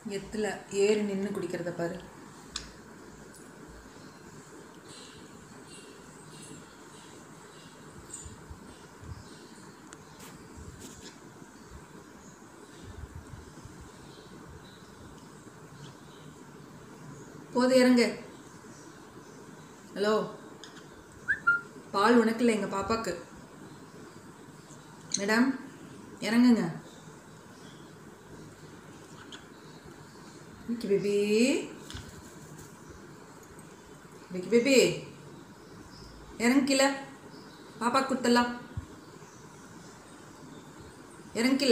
Ethyl ஏறி நின்று குடிக்கிறத பாரு போது இறங்கு ஹலோ பால் உனக்கு இல்லை எங்கள் பாப்பாக்கு மேடம் இறங்குங்க விக்கி பேபி விக்கி பேபி இறங்கில பாப்பா கொடுத்தலாம் இறங்கில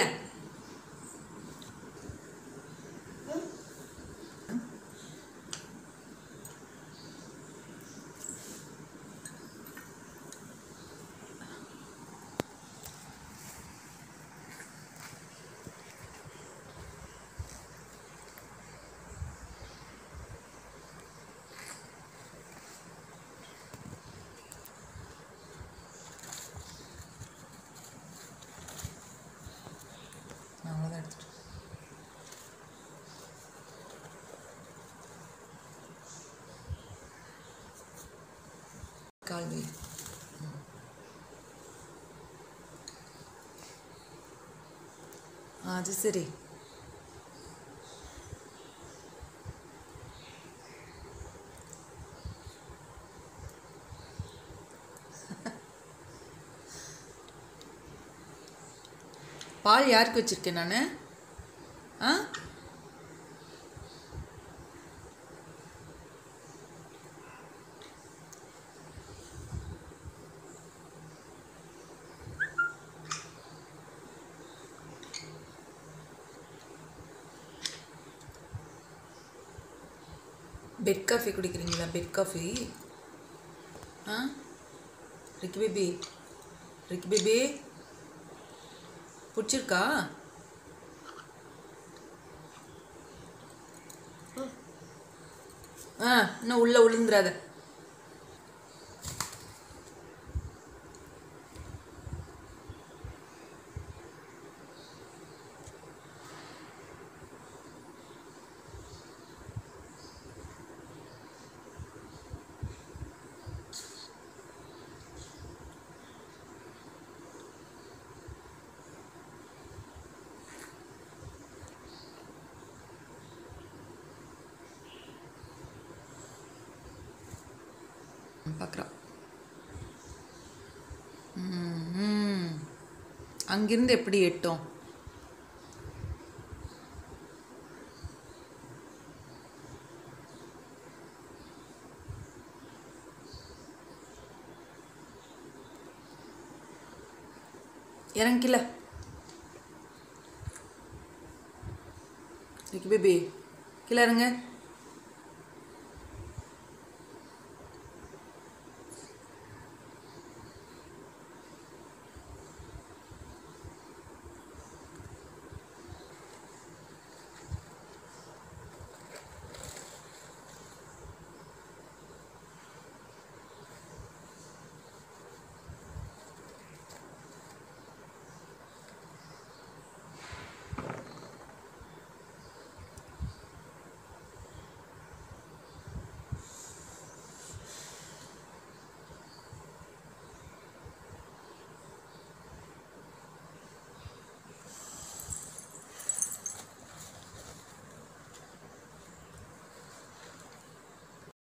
நான் அவ்வளோதான் எடுத்துட்டு கால் வை ம். ஆ அது சரி பால் யாருக்கு வச்சிருக்கேன் நான் ஆ பெட் காஃபி குடிக்கிறீங்களா பெட் காஃபி ஆ ரிக்கி பேபி ரிக்கி பேபி பிடிச்சிருக்கா ஆ இன்னும் உள்ள விழுந்துடாத பார்க்குறான் ம் அங்கிருந்து எப்படி எட்டும் இறங்கில பேபி கீழே இறங்க